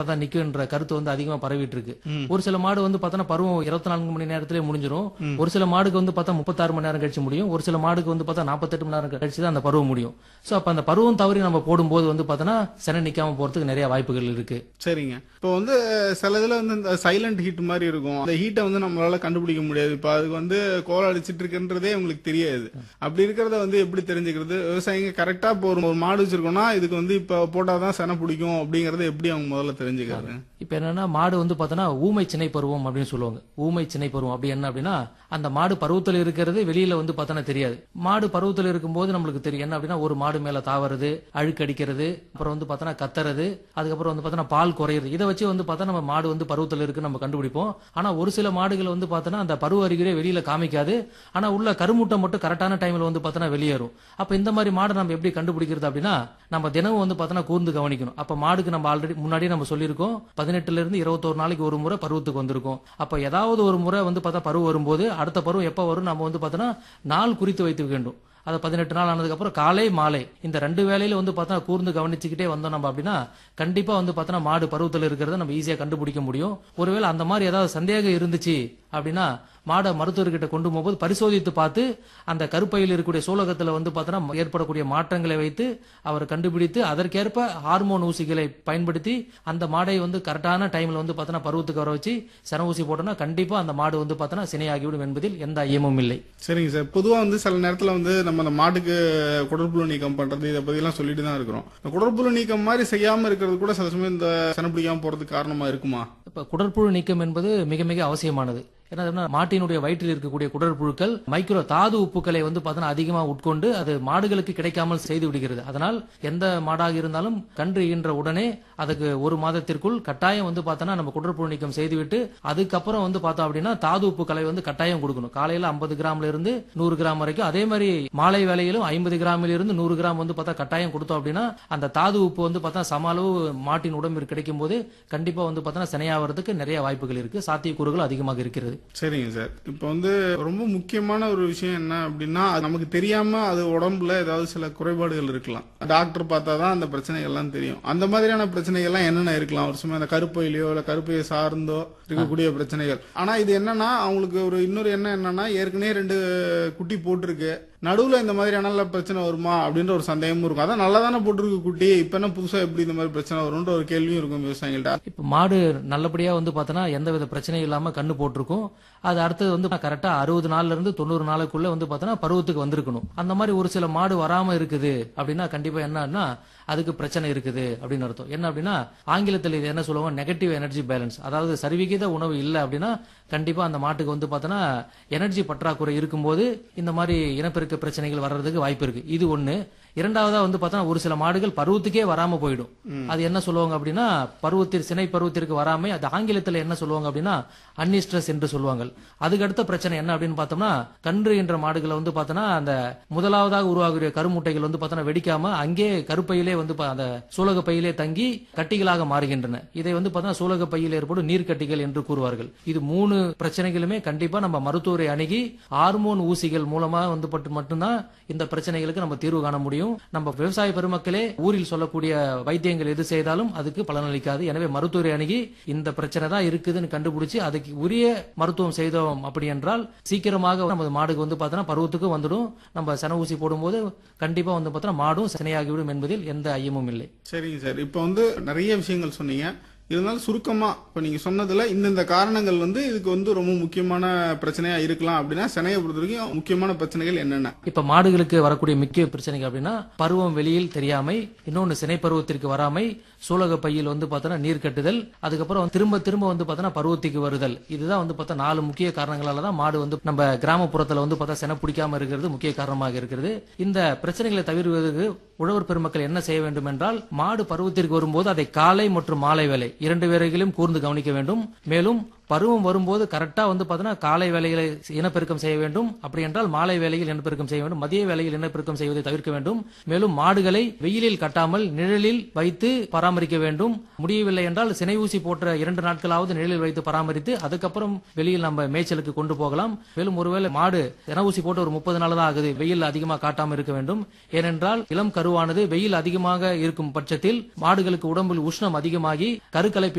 தான் நிக்குன்ற கருத்து வந்து அதிகமா பரவிட்டு இருக்கு ஒரு சில மாடு வந்து பார்த்தோன்னா பருவம் இருபத்தி நான்கு மணி நேரத்திலே முடிஞ்சிரும் ஒரு சில மாடுக்கு வந்து பார்த்தா முப்பத்தாறு மணி நேரம் கழிச்சு முடியும் ஒரு சில மாடுக்கு வந்து பார்த்தா நாற்பத்தெட்டு மணி நேரம் கழிச்சு தான் அந்த பருவம் முடியும் சோ அப்ப அந்த பருவம் தவறி நம்ம போடும்போது வந்து பார்த்தோன்னா செனை நிக்காம போறதுக்கு நிறைய வாய்ப்புகள் இருக்கு சரிங்க இப்போ வந்து சில இதுல வந்து இந்த சைலண்ட் ஹீட் மாதிரி இருக்கும் அந்த ஹீட்டை வந்து நம்மளால கண்டுபிடிக்க முடியாது இப்போ அதுக்கு வந்து கோலம் அடிச்சிட்டு இருக்குன்றதே உங்களுக்கு தெரியாது அப்படி இருக்கிறத வந்து எப்படி தெரிஞ்சுக்கிறது விவசாயிங்க கரெக்டா இப்போ ஒரு ஒரு மாடு வச்சிருக்கோம்னா இதுக்கு வந்து இப்போ போட்டாதான் செனை பிடிக்கும் அப்படிங்கறத எப்படி அவங்க முதல்ல தெரிஞ்சுக்கிறது இப்ப என்னன்னா மாடு வந்து பார்த்தோன்னா ஊமை சினை பருவம் அப்படின்னு சொல்லுவாங்க ஊமை சினை பருவம் அப்படி என்ன அப்படின்னா அந்த மாடு பருவத்தில் இருக்கிறது வெளியில வந்து பார்த்தோன்னா தெரியாது மாடு பருவத்தில் இருக்கும்போது நம்மளுக்கு தெரியும் என்ன அப்படின்னா ஒரு மாடு மேல தாவறது அழுக்கடிக்கிறது அப்புறம் வந்து பார்த்தோன்னா கத்துறது அதுக்கப்புறம் வந்து பார்த்தோன்னா பால் குறையிறது இதை வச்சு வந்து பார்த்தா நம்ம மாடு வந்து பருவத்தில் இருக்கு நம்ம கண்டுபிடிப்போம் ஆனா ஒரு சில மாடுகள் வந்து பார்த்தோன்னா அந்த பருவ அறிகுறியே வெளியில காமிக்காது ஆனா உள்ள கருமுட்டை மட்டும் கரெக்டான டைம்ல வந்து பார்த்தோன்னா வெளியேறும் அப்ப இந்த மாதிரி மாடை நம்ம எப்படி கண்டுபிடிக்கிறது அப்படின்னா நம்ம தினமும் வந்து பார்த்தோன்னா கூர்ந்து கவனிக்கணும் அப்ப மாடுக்கு நம்ம ஆல்ரெடி முன்னாடியே நம்ம சொல்லியிருக்கோம் பதினெட்டுல இருந்து இருபத்தோரு நாளைக்கு ஒரு முறை பருவத்துக்கு வந்திருக்கும் அப்ப ஏதாவது ஒரு முறை வந்து பார்த்தா பருவம் வரும்போது அடுத்த பருவம் எப்ப வரும் நம்ம வந்து பார்த்தோன்னா நாள் குறித்து வைத்து வேண்டும் அது பதினெட்டு நாள் ஆனதுக்கு அப்புறம் காலை மாலை இந்த ரெண்டு வேலையில வந்து பார்த்தா கூர்ந்து கவனிச்சுக்கிட்டே வந்தோம் நம்ம அப்படின்னா கண்டிப்பா வந்து பார்த்தோன்னா மாடு பருவத்தில் இருக்கிறத நம்ம ஈஸியா கண்டுபிடிக்க முடியும் ஒருவேளை அந்த மாதிரி ஏதாவது சந்தேகம் இருந்துச்சு அப்படின்னா மாடை மருத்துவர்கிட்ட கொண்டு போகும்போது பரிசோதித்து பார்த்து அந்த கருப்பையில் இருக்கக்கூடிய சூலகத்துல வந்து பார்த்தோன்னா ஏற்படக்கூடிய மாற்றங்களை வைத்து அவர் கண்டுபிடித்து அதற்கேற்ப ஹார்மோன் ஊசிகளை பயன்படுத்தி அந்த மாடை வந்து கரெக்டான டைம்ல வந்து பார்த்தோன்னா பருவத்துக்கு வர வச்சு சன ஊசி போட்டோம்னா கண்டிப்பா அந்த மாடு வந்து பார்த்தோன்னா சினையாகிவிடும் என்பதில் எந்த ஐயமும் இல்லை சரிங்க சார் பொதுவா வந்து சில நேரத்துல வந்து நம்ம அந்த மாட்டுக்கு குடற்புழு நீக்கம் பண்றது இதை பத்தி எல்லாம் சொல்லிட்டு தான் இருக்கிறோம் இந்த குடற்புழு நீக்கம் மாதிரி செய்யாம இருக்கிறது கூட சில சமயம் இந்த செனை பிடிக்காம போறதுக்கு காரணமா இருக்குமா இப்ப குடற்புழு நீக்கம் என்பது மிக மிக அவசியமானது ஏன்னா அது என்ன, மாட்டினுடைய வயிற்றில் இருக்கக்கூடிய குடற்புழுக்கள் மைக்ரோ தாது உப்புக்களை வந்து பார்த்தோன்னா அதிகமா உட்கொண்டு அது மாடுகளுக்கு கிடைக்காமல் செய்து விடுகிறது அதனால் எந்த மாடாக இருந்தாலும் கன்று ஈன்ற உடனே அதுக்கு ஒரு மாதத்திற்குள் கட்டாயம் வந்து பார்த்தோன்னா நம்ம குடற்புழு நீக்கம் செய்துவிட்டு அதுக்கப்புறம் வந்து பார்த்தோம் அப்படின்னா தாது உப்புக்களை வந்து கட்டாயம் கொடுக்கணும் காலையில ஐம்பது கிராம்ல இருந்து நூறு கிராம் வரைக்கும் அதே மாதிரி மாலை வேளையிலும் ஐம்பது கிராமில் இருந்து நூறு கிராம் வந்து பார்த்தா கட்டாயம் கொடுத்தோம் அப்படின்னா அந்த தாது உப்பு வந்து பார்த்தா சம அளவு மாட்டின் உடம்பிற்கு கிடைக்கும் போது கண்டிப்பா வந்து பார்த்தோன்னா சினையாவதுக்கு நிறைய வாய்ப்புகள் இருக்கு சாத்தியக்கூறுகள் அதிகமாக இருக்கிறது சரிங்க சார் இப்போ வந்து ரொம்ப முக்கியமான ஒரு விஷயம் என்ன அப்படின்னா அது நமக்கு தெரியாம அது உடம்புல ஏதாவது சில குறைபாடுகள் இருக்கலாம் டாக்டர் பார்த்தா தான் அந்த பிரச்சனைகள்லாம் தெரியும் அந்த மாதிரியான பிரச்சனைகள்லாம் என்னென்ன இருக்கலாம் ஒரு சும்மா அந்த கருப்பையிலையோ இல்ல கருப்பையை சார்ந்தோ இருக்கக்கூடிய பிரச்சனைகள் ஆனா இது என்னன்னா அவங்களுக்கு ஒரு இன்னொரு எண்ணம் என்னன்னா ஏற்கனவே ரெண்டு குட்டி போட்டிருக்கு நடுவுல இந்த மாதிரியான பிரச்சனை வருமா அப்படின்ற ஒரு சந்தேகமும் இருக்கும் அதான் நல்லா தானே போட்டிருக்கு குட்டி இப்ப என்ன புதுசா எப்படி இந்த மாதிரி பிரச்சனை வரும்ன்ற ஒரு கேள்வியும் இருக்கும் விவசாயிகள்ட்ட இப்ப மாடு நல்லபடியா வந்து பார்த்தோன்னா எந்த வித பிரச்சனையும் இல்லாம கண்ணு போட்டிருக்கும் அது அடுத்தது வந்து கரெக்டா அறுபது நாள்ல இருந்து தொண்ணூறு நாளுக்குள்ள வந்து பார்த்தோன்னா பருவத்துக்கு வந்திருக்கணும் அந்த மாதிரி ஒரு சில மாடு வராம இருக்குது அப்படின்னா கண்டிப்பா என்னன்னா அதுக்கு பிரச்சனை இருக்குது அப்படின்னு அர்த்தம் என்ன அப்படின்னா ஆங்கிலத்தில் இது என்ன சொல்லுவாங்க நெகட்டிவ் எனர்ஜி பேலன்ஸ் அதாவது சரிவிகித உணவு இல்லை அப்படின்னா கண்டிப்பா அந்த மாட்டுக்கு வந்து பார்த்தோன்னா எனர்ஜி பற்றாக்குறை இருக்கும்போது இந்த மாதிரி இனப்பெருக்க பிரச்சனைகள் வர்றதுக்கு வாய்ப்பு இருக்கு இது ஒண்ணு இரண்டாவதா வந்து பார்த்தா ஒரு சில மாடுகள் பருவத்துக்கே வராம போயிடும் அது என்ன சொல்லுவாங்க அப்படின்னா பருவத்திற்கு சினை பருவத்திற்கு வராம அது ஆங்கிலத்துல என்ன சொல்லுவாங்க அப்படின்னா அன்னிஸ்ட்ரஸ் என்று சொல்லுவாங்க அதுக்கு அடுத்த பிரச்சனை என்ன அப்படின்னு பார்த்தோம்னா கன்று என்ற மாடுகளை வந்து பார்த்தோன்னா அந்த முதலாவதாக உருவாகிற கருமுட்டைகள் வந்து பார்த்தோன்னா வெடிக்காம அங்கே கருப்பையிலே வந்து பா- அந்த சூலக பையிலே தங்கி கட்டிகளாக மாறுகின்றன இதை வந்து பார்த்தா சூலக பையில் ஏற்படும் நீர்க்கட்டிகள் என்று கூறுவார்கள் இது மூணு பிரச்சனைகளுமே கண்டிப்பா நம்ம மருத்துவரை அணுகி ஹார்மோன் ஊசிகள் மூலமா வந்து பட்டு மட்டும்தான் இந்த பிரச்சனைகளுக்கு நம்ம தீர்வு காண முடியும் நம்ம விவசாய பெருமக்களே ஊரில் சொல்லக்கூடிய வைத்தியங்கள் எது செய்தாலும் அதுக்கு பலனளிக்காது எனவே மருத்துவரை அணுகி இந்த பிரச்சனை தான் இருக்குதுன்னு கண்டுபிடிச்சு அதுக்கு உரிய மருத்துவம் செய்தோம் அப்படி என்றால் சீக்கிரமாக நமது மாடுக்கு வந்து பார்த்தோன்னா பருவத்துக்கு வந்துடும் நம்ம சன ஊசி போடும்போது கண்டிப்பா வந்து பார்த்தோன்னா மாடும் சினையாகிவிடும் என்பதில் எந்த ஐயமும் இல்லை சரிங்க சார் இப்போ வந்து நிறைய விஷயங்கள் சொன்னீங்க இருந்தாலும் சுருக்கமா இப்போ நீங்க சொன்னதுல இந்தந்த காரணங்கள் வந்து இதுக்கு வந்து ரொம்ப முக்கியமான பிரச்சனையா இருக்கலாம் அப்படின்னா சென்னையை பொறுத்த வரைக்கும் முக்கியமான பிரச்சனைகள் என்னென்ன இப்ப மாடுகளுக்கு வரக்கூடிய முக்கிய பிரச்சனைகள் அப்படின்னா பருவம் வெளியில் தெரியாமை இன்னொன்னு சினை பருவத்திற்கு வராமை சூலக பையில் வந்து பார்த்தோன்னா நீர் கட்டுதல் அதுக்கப்புறம் திரும்ப திரும்ப வந்து பார்த்தோன்னா பருவத்துக்கு வருதல் இதுதான் வந்து பார்த்தா நாலு முக்கிய காரணங்களால தான் மாடு வந்து நம்ம கிராமப்புறத்துல வந்து பார்த்தா செனை பிடிக்காம இருக்கிறது முக்கிய காரணமாக இருக்கிறது இந்த பிரச்சனைகளை தவிர்வதற்கு உழவர் பெருமக்கள் என்ன செய்ய வேண்டும் என்றால் மாடு பருவத்திற்கு வரும்போது அதை காலை மற்றும் மாலை வேலை இரண்டு வேளைகளிலும் கூர்ந்து கவனிக்க வேண்டும் மேலும் பருவம் வரும்போது கரெக்டா வந்து பார்த்தீங்கன்னா காலை வேலைகளை இனப்பெருக்கம் செய்ய வேண்டும் அப்படி என்றால் மாலை வேலையில் இனப்பெருக்கம் செய்ய வேண்டும் மதிய வேலையில் இனப்பெருக்கம் செய்வதை தவிர்க்க வேண்டும் மேலும் மாடுகளை வெயிலில் கட்டாமல் நிழலில் வைத்து பராமரிக்க வேண்டும் முடியவில்லை என்றால் சினை ஊசி போன்ற இரண்டு நாட்களாவது நிழலில் வைத்து பராமரித்து அதுக்கப்புறம் வெளியில் நம்ம மேய்ச்சலுக்கு கொண்டு போகலாம் மேலும் ஒருவேளை மாடு சினை ஊசி போட்டு ஒரு முப்பது நாள் தான் ஆகுது வெயில் அதிகமாக காட்டாமல் இருக்க வேண்டும் ஏனென்றால் இளம் கருவானது வெயில் அதிகமாக இருக்கும் பட்சத்தில் மாடுகளுக்கு உடம்பில் உஷ்ணம் அதிகமாகி கருக்கலைப்பு